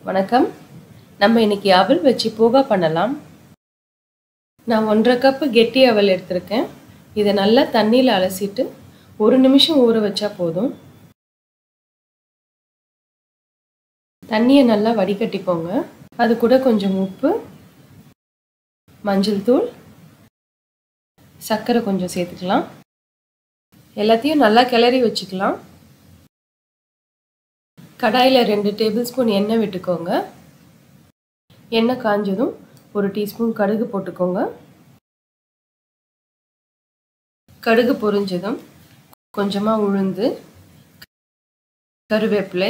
வணக்கம் நம்ம இன்னைக்கு அவல் வச்சு போகா பண்ணலாம் நான் ஒன்றரை கப்பு கெட்டி அவல் எடுத்திருக்கேன் இதை நல்லா தண்ணியில் அலசிட்டு ஒரு நிமிஷம் ஊற வச்சா போதும் தண்ணியை நல்லா வடிகட்டிக்கோங்க அது கூட கொஞ்சம் உப்பு மஞ்சள் தூள் சர்க்கரை கொஞ்சம் சேர்த்துக்கலாம் எல்லாத்தையும் நல்லா கிளறி வச்சுக்கலாம் கடாயில் ரெண்டு டேபிள் ஸ்பூன் எண்ணெய் விட்டுக்கோங்க எண்ணெய் காஞ்சதும் ஒரு டீஸ்பூன் கடுகு போட்டுக்கோங்க கடுகு பொரிஞ்சதும் கொஞ்சமாக உளுந்து கருவேப்பிலை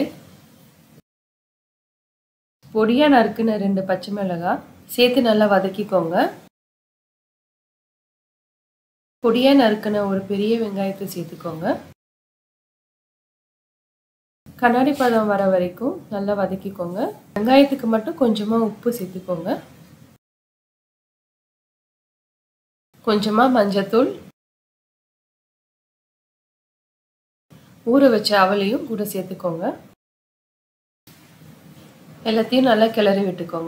பொடியாக நறுக்குன ரெண்டு பச்சை மிளகாய் சேர்த்து நல்லா வதக்கிக்கோங்க பொடியாக நறுக்குன ஒரு பெரிய வெங்காயத்தை சேர்த்துக்கோங்க கண்ணாடி பதம் வர வரைக்கும் நல்லா வதக்கிக்கோங்க வெங்காயத்துக்கு மட்டும் கொஞ்சமாக உப்பு சேர்த்துக்கோங்க கொஞ்சமாக மஞ்சத்தூள் ஊற வச்ச அவளையும் கூட சேர்த்துக்கோங்க எல்லாத்தையும் நல்லா கிளறி விட்டுக்கோங்க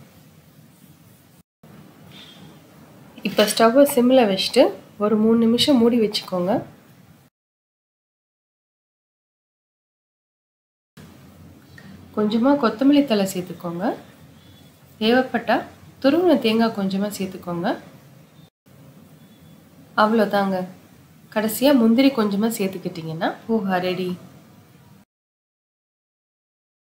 இப்போ ஸ்டவ்வை சிம்மில் வச்சுட்டு ஒரு மூணு நிமிஷம் மூடி வச்சுக்கோங்க கொஞ்சமாக கொத்தமல்லி தலை சேர்த்துக்கோங்க தேவைப்பட்டால் துருவின தேங்காய் கொஞ்சமாக சேர்த்துக்கோங்க அவ்வளோதாங்க கடைசியாக முந்திரி கொஞ்சமாக சேர்த்துக்கிட்டிங்கன்னா போகா ரெடி